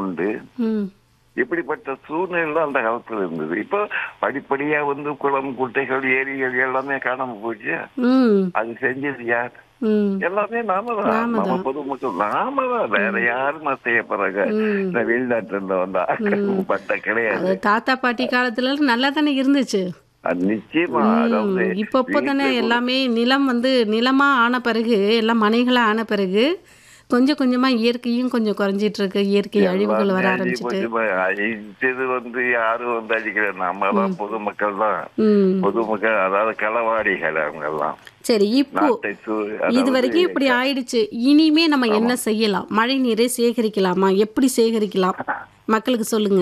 உண்டு ம் இப்படிப்பட்ட சூழ்நிலை அந்த காலத்துல இருந்தது இப்போ படிப்படியா வந்து குளம் குட்டைகள் ஏரிகள் எல்லாமே காணாம போச்சு ம் அது செஞ்சது யார் ம் எல்லாமே நாம தான் நாம நம்ம தான். பொதுமக்கள் நாம தான் வேற யாரும் செய்ய போறாங்க ம். இந்த வெளிநாட்டுல இருந்து வந்தா பட்ட கிடையாது அது தாத்தா பாட்டி காலத்துல நல்லா தானே இருந்துச்சு அது நிச்சயமா அதாவது ம், இப்ப இப்போ தானே எல்லாமே நிலம் வந்து நிலமா ஆன பிறகு எல்லாம் மனைகளா ஆன பிறகு கொஞ்சம் கொஞ்சமா இயற்கையும் கொஞ்சம் குறைஞ்சிட்டு இருக்கு இயற்கை அழிவுகள் வர எல்லாமே ஆரம்பிச்சிட்டு கொஞ்சமா அழிச்சது வந்து யாரும் வந்து அழிக்கல நம்ம தான் பொதுமக்கள் தான் ம் பொதுமக்கள் அதாவது களவாடிகள் அவங்க எல்லாம் சரி இப்போ நாட்டை சூ- இது அதாவது வரைக்கும் இப்படி ஆயிடுச்சு இனிமே நம்ம என்ன செய்யலாம் மழை நீரை சேகரிக்கலாமா எப்படி சேகரிக்கலாம் மக்களுக்கு சொல்லுங்க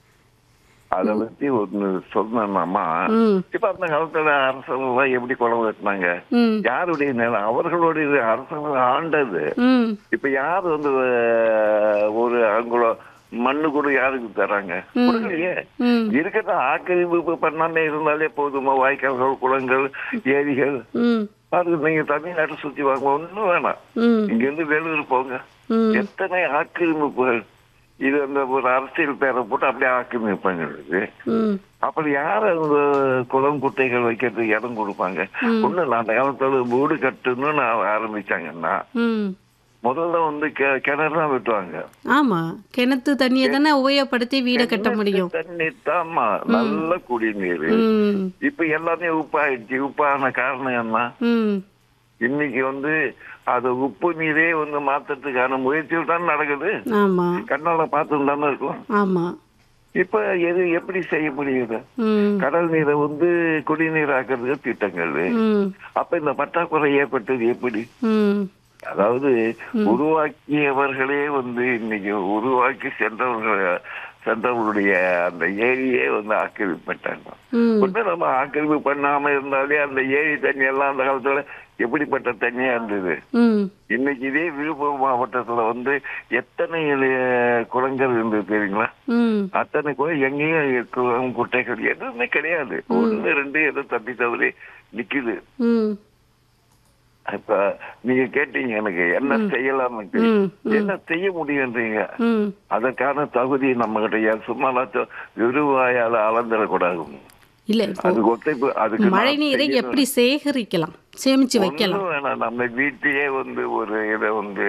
அதை பத்தி ஒண்ணு சொன்னோம்னா ம் இப்ப அந்த காலத்துல அரசர்கள் எப்படி குளம் வெட்டினாங்க ம் யாருடைய நிலம் அவர்களுடைய அரசர்கள் ஆண்டது ம் இப்ப யார் வந்து அஹ், ஒரு அங்குல மண்ணு கூட யாருக்கு தராங்க கொடுக்கலையே ம் இருக்கிற ஆக்கிரமிப்பு பண்ணாம இருந்தாலே போதுமா வாய்க்கால்கள் குளங்கள் ஏரிகள் ம் பாருங்க நீங்க தமிழ்நாட்டை சுத்தி வாங்க ஒண்ணும் வேணாம் ம் இங்க இருந்து வேலூர் போங்க ம் எத்தனை ஆக்கிரமிப்புகள் இது அந்த ஒரு அரசியல் பேரை போட்டு அப்படியே ஆக்கிரமிப்பு பண்ணிருக்கு ம் அப்படி யார் அந்த குளம் குட்டைகள் வைக்கிறதுக்கு இடம் கொடுப்பாங்க ஒண்ணு இல்ல அந்த காலத்துல வீடு கட்டணும்னு ஆரம்பிச்சாங்கன்னா ம் முதல்ல வந்து கி- கிணறு தான் வெட்டுவாங்க ஆமா கிணத்து தண்ணியை தானே உபயோகப்படுத்தி வீடை கட்ட முடியும் தண்ணி தாமா நல்ல குடிநீர் ம் இப்ப எல்லாமே உப்பாயிடுச்சு உப்பான காரணம் என்ன ம் இன்னைக்கு வந்து அது உப்பு நீரே வந்து மாத்துறதுக்கான முயற்சிகள் தான் நடக்குது ஆமா கண்ணால பார்த்து தானே இருக்கும் ஆமா இப்ப எது எப்படி செய்ய முடியுது ம் கடல் நீரை வந்து குடிநீர் ஆக்குறதுக்கு திட்டங்கள் ம் அப்ப இந்த பற்றாக்குறை ஏற்பட்டது எப்படி ம் அதாவது உருவாக்கியவர்களே வந்து இன்னைக்கு உருவாக்கி சென்றவர்கள் சென்றவர்களுடைய அந்த ஏரியே வந்து ஆக்கிரமிப்பட்டாங்க ம் ஒண்ணு நம்ம ஆக்கிரமிப்பு பண்ணாம இருந்தாலே அந்த ஏரி தண்ணி எல்லாம் அந்த காலத்துல எப்படிப்பட்ட தண்ணியா இருந்தது ம் இன்னைக்கு இதே விழுப்புரம் மாவட்டத்துல வந்து எத்தனை அஹ், குளங்கள் இருந்தது தெரியுங்களா ம் அத்தனை கூட எங்கேயும் குளம் குட்டைகள் எதுவுமே கிடையாது ஒண்ணு ரெண்டு ஏதோ தப்பி தவறி நிக்குது ம் இப்ப நீங்க கேட்டீங்க எனக்கு என்ன செய்யலாம்னு ம் என்ன செய்ய முடியுன்றீங்க ம் அதற்கான தகுதி நம்ம கிட்ட சும்மா விருவாயால அளந்துடக்கூடாது இல்ல இப்போ அது ஒத்தைப்பு அதுக்கு மழை நான் நீரை செய்யணும். எப்படி சேகரிக்கலாம் சேமிச்சு வைக்கலாம் ஒண்ணும் வேணாம் நம்ம வீட்லயே வந்து ஒரு இதை வந்து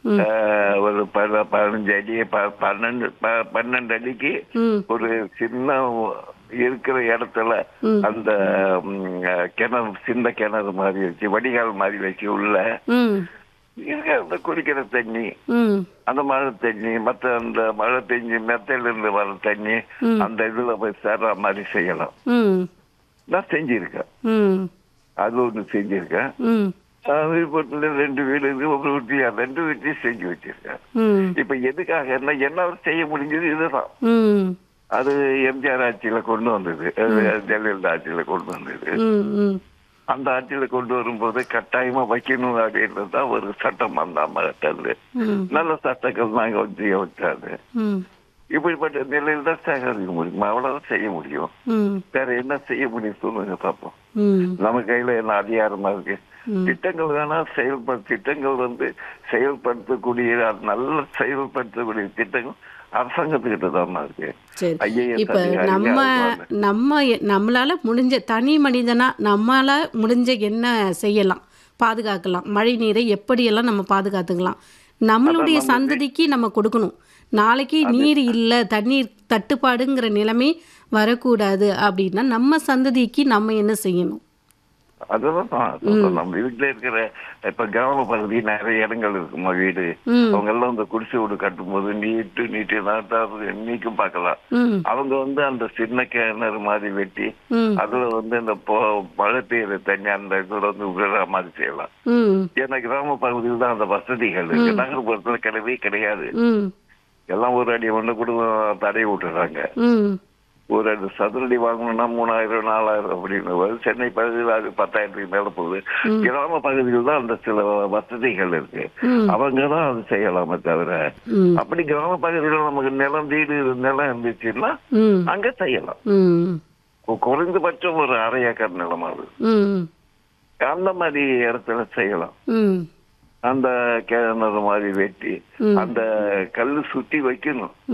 ஆஹ், ஒரு ப- பதினஞ்சு அடி ப- பன்னெண்டு ப- பன்னெண்டு அடிக்கு ம் ஒரு சின்ன இருக்கிற இடத்துல அந்த ம், கிணறு சின்ன கிணறு மாதிரி வச்சு வடிகால் மாதிரி வச்சு உள்ள ம் இருக்க அந்த குடிக்கிற தண்ணி ம் அந்த மழை தண்ணி மத்த அந்த மழை பெஞ்சு மெத்தையில இருந்து வர தண்ணி அந்த இதுல போய் சேர்ற மாதிரி செய்யலாம் ம் நான் செஞ்சிருக்கேன் ம் அது ஒண்ணு செஞ்சிருக்கேன் ம் ஆஹ் விழுப்புரத்துல ரெண்டு வீடு இருக்கு ஒரு வீட்டு ரெண்டு வீட்டையும் செஞ்சு வச்சிருக்கேன் ம் இப்ப எதுக்காக என்ன என்ன செய்ய முடிஞ்சது இதுதான் ம் அது எம்ஜிஆர் ஆட்சியில கொண்டு வந்தது அது ஜெயலலிதா ஆட்சியில கொண்டு வந்தது ம் ம் அந்த ஆட்சியில கொண்டு வரும்போது கட்டாயமா வைக்கணும் அப்படின்றது தான் ஒரு சட்டம் அந்த அம்மா கட்டது ம் நல்ல சட்டங்கள் நாங்க வச்சு வச்சாது ம் இப்படிப்பட்ட நிலையில் தான் சேகரிக்க முடியும் அவ்வளவுதான் செய்ய முடியும் ம் வேற என்ன செய்ய முடியும் சொல்லுங்க பார்ப்போம் ம் நம்ம கையில என்ன அதிகாரமா இருக்கு திட்டங்கள் வேணா செயல்பட திட்டங்கள் வந்து செயல்படுத்தக்கூடிய நல்ல செயல்படுத்தக்கூடிய திட்டங்கள் அரசாங்கத்துக்கிட்ட தான் இருக்கு சரி IAS இப்போ அதிகாரிங்க நம்ம அதுவாங்க. நம்ம எ- நம்மளால முடிஞ்ச தனி மனிதனா நம்மளால முடிஞ்ச என்ன செய்யலாம் பாதுகாக்கலாம் மழை நீரை எப்படியெல்லாம் நம்ம பாதுகாத்துக்கலாம் நம்மளுடைய சந்ததிக்கு நம்ம கொடுக்கணும் நாளைக்கு நீர் இல்லை தண்ணீர் தட்டுப்பாடுங்கிற நிலைமை வரக்கூடாது அப்படின்னா நம்ம சந்ததிக்கு நம்ம என்ன செய்யணும் அதுதான் நான் சொல்றேன். நம்ம வீட்டுல இருக்கிற இப்ப கிராம பகுதி நிறைய இடங்கள் இருக்குமா வீடு ம் அவங்க எல்லாம் இந்த குடிசை வீடு கட்டும் போது நீட்டு நீட்டு நீக்கும் பார்க்கலாம் ம் அவங்க வந்து அந்த சின்ன கிணறு மாதிரி வெட்டி ம் அதுல வந்து இந்த பொ- மழை பெய்யுற தண்ணி அந்த இதுல வந்து விடுற மாதிரி செய்யலாம் ம் ஏன்னா கிராம பகுதியில் தான் அந்த வசதிகள் இருக்கு நகர்ப்புறத்துல கிடையவே கிடையாது ம் எல்லாம் ஒரு அடி ஒண்ணு கூட தடை விட்டுறாங்க ம் ஒரு அடி சதுரடி வாங்கணும்னா மூணாயிரம் நாலாயிரம் அப்படின்னு வருது. சென்னை பகுதியில் அது பத்தாயிரத்துக்கு மேல போகுது கிராம பகுதியில் தான் அந்த சில வசதிகள் இருக்கு ம். அவங்க தான் அது செய்யலாமே தவிர ம் அப்படி கிராம பகுதியில் நமக்கு நிலம் வீடு நிலம் இருந்துச்சுன்னா ம் அங்க செய்யலாம் ம் கு- குறைந்தபட்சம் ஒரு அரை ஏக்கர் நிலம் அது ம் அந்த மாதிரி இடத்துல செய்யலாம் ம் அந்த கிணறு மாதிரி வெட்டி ம். அந்த கல்லு சுத்தி வைக்கணும்